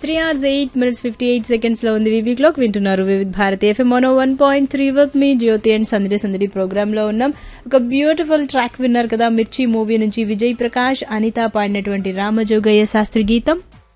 three hours eight minutes fifty eight seconds లో ఉంది వివి క్లాక్ వింటున్నారు Vividh Bharati FM mono one point three with me Jyothi and సందడి సందడి ప్రోగ్రామ్ లో ఉన్నాం ఒక బ్యూటిఫుల్ ట్రాక్ విన్నారు కదా మిర్చి మూవీ నుంచి విజయ్ ప్రకాష్ అనిత పాడినటువంటి రామజోగయ్య శాస్త్రి గీతం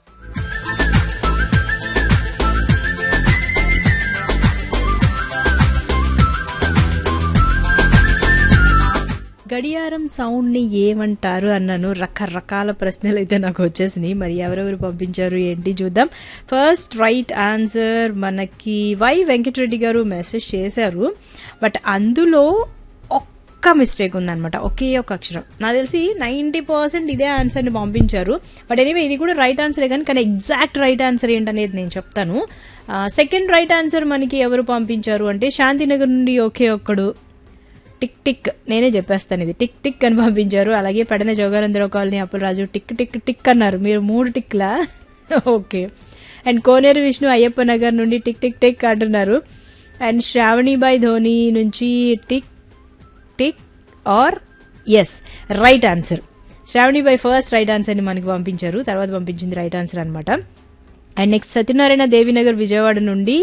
గడియారం సౌండ్ ని ఏమంటారు అన్నాను రకరకాల ప్రశ్నలు అయితే నాకు వచ్చేసినాయి మరి ఎవరెవరు పంపించారు ఏంటి చూద్దాం ఫస్ట్ రైట్ ఆన్సర్ మనకి వై వెంకటరెడ్డి గారు మెసేజ్ చేశారు బట్ అందులో ఒక్క మిస్టేక్ ఉందన్నమాట ఒకే ఒక అక్షరం నాకు తెలిసి నైంటీ పర్సెంట్ ఇదే ఆన్సర్ని పంపించారు బట్ ఎనీవే ఇది కూడా రైట్ ఆన్సరే కానీ కానీ ఎగ్జాక్ట్ రైట్ ఆన్సర్ ఏంటనేది నేను చెప్తాను సెకండ్ రైట్ ఆన్సర్ మనకి ఎవరు పంపించారు అంటే శాంతినగర్ నుండి ఒకే ఒక్కడు టిక్ టిక్ నేనే చెప్పేస్తాను ఇది టిక్ టిక్ అని పంపించారు అలాగే పడిన Joganandarao colony Appularaju tick tick tick అన్నారు మీరు మూడు టిక్లా ఓకే అండ్ కోనేరు విష్ణు అయ్యప్ప నగర్ నుండి టిక్ టిక్ టిక్ అంటున్నారు అండ్ శ్రావణిబాయ్ ధోని నుంచి tick tick R S right answer Shravanibai first right ఆన్సర్ని మనకి పంపించారు తర్వాత పంపించింది రైట్ ఆన్సర్ అనమాట అండ్ నెక్స్ట్ సత్యనారాయణ దేవినగర్ విజయవాడ నుండి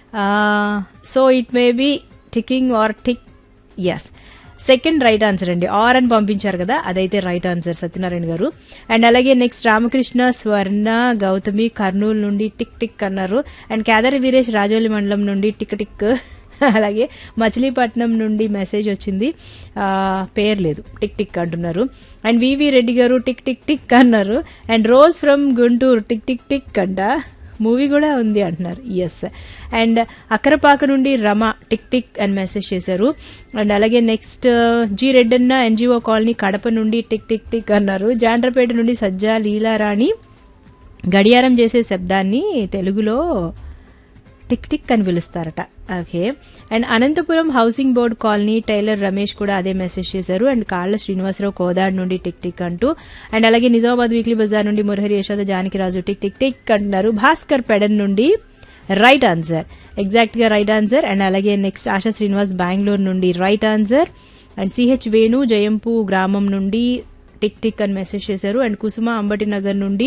so it may be ticking R tick S second right answer అండి ఆర్ అని పంపించారు కదా అదైతే రైట్ ఆన్సర్ సత్యనారాయణ గారు అండ్ అలాగే నెక్స్ట్ రామకృష్ణ స్వర్ణ గౌతమి కర్నూలు నుండి టిక్ టిక్ అన్నారు అండ్ కేదారి వీరేష్ రాజోలి మండలం నుండి టిక్ టిక్ అలాగే మచిలీపట్నం నుండి మెసేజ్ వచ్చింది పేరు లేదు టిక్ టిక్ అంటున్నారు అండ్ వివి రెడ్డి గారు టిక్ టిక్ టిక్ అన్నారు and rose from Guntur tick tick tick అంట మూవీ కూడా ఉంది అంటున్నారు ఎస్ అండ్ అక్కరపాక నుండి రమ టిక్ టిక్ అని మెసేజ్ చేశారు అండ్ అలాగే next G Reddanna NGO colony Kadapa నుండి టిక్ టిక్ టిక్ అన్నారు జాండ్రపేట నుండి సజ్జా లీలారాణి గడియారం చేసే శబ్దాన్ని తెలుగులో టిక్ టిక్ అని పిలుస్తారట okay and Anantapuram housing board colony tailor Ramesh కూడా అదే మెసేజ్ చేశారు అండ్ కాళ్ల శ్రీనివాసరావు కోదాడ్ నుండి టిక్ టిక్ అంటూ అండ్ అలాగే నిజామాబాద్ వీక్లీ బజార్ నుండి Murahari Yashoda Janakiraju tick tick tick అంటున్నారు భాస్కర్ పెడన్ నుండి రైట్ ఆన్సర్ ఎగ్జాక్ట్ గా రైట్ ఆన్సర్ అండ్ అలాగే నెక్స్ట్ ఆశా శ్రీనివాస్ బెంగళూరు నుండి right answer and CH Venu Jayampu గ్రామం నుండి టిక్ టిక్ అని మెసేజ్ చేశారు అండ్ కుసుమ అంబటి నగర్ నుండి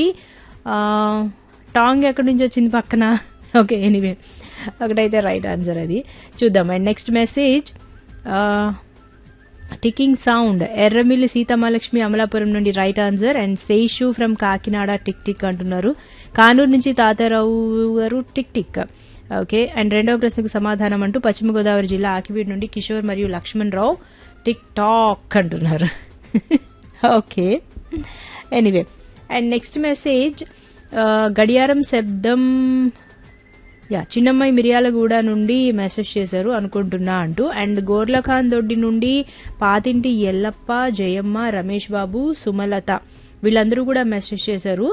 టాంగ్ ఎక్కడి నుంచి వచ్చింది పక్కన ఓకే ఎనీవే ఒకటైతే రైట్ ఆన్సర్ అది చూద్దాం and next message ticking sound Erramilli Seethamalakshmi Amalapuram నుండి right answer and సేషు from Kakinada tick tick అంటున్నారు కానూరు నుంచి తాతారావు గారు టిక్ టిక్ ఓకే అండ్ రెండవ ప్రశ్నకు సమాధానం అంటూ పశ్చిమ గోదావరి జిల్లా ఆకివీడు నుండి కిషోర్ మరియు లక్ష్మణ్ రావు టిక్ టాక్ అంటున్నారు okay anyway and next message గడియారం శబ్దం యా చిన్నమ్మాయి మిర్యాలగూడ నుండి మెసేజ్ చేశారు అనుకుంటున్నా అంటూ అండ్ గోర్లఖాన్ దొడ్డి నుండి పాతింటి ఎల్లప్ప జయమ్మ రమేష్ బాబు సుమలత వీళ్ళందరూ కూడా మెసేజ్ చేశారు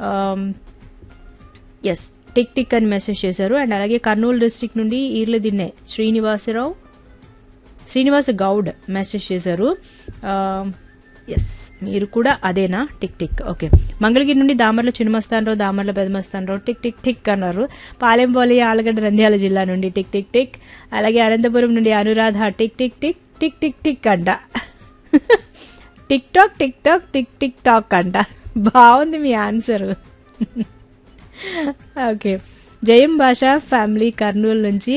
ఎస్ టిక్ టిక్ అని మెసేజ్ చేశారు అండ్ అలాగే కర్నూలు డిస్టిక్ నుండి ఈర్ల దిన్నే శ్రీనివాసరావు శ్రీనివాస గౌడ్ మెసేజ్ చేశారు ఎస్ మీరు కూడా అదేనా టిక్ టిక్ ఓకే మంగళగిరి నుండి Damarla Chinnamastanarao Damarla Pedamastanarao tick tick tick అన్నారు పాలెంపోలి ఆలగడ్డ నంద్యాల జిల్లా నుండి టిక్ టిక్ టిక్ అలాగే అనంతపురం నుండి Anuradha tick tick tick tick tick tick అంట tick tock tick tock tick tick tock అంట బాగుంది మీ ఆన్సర్ ఓకే జయం భాష ఫ్యామిలీ కర్నూలు నుంచి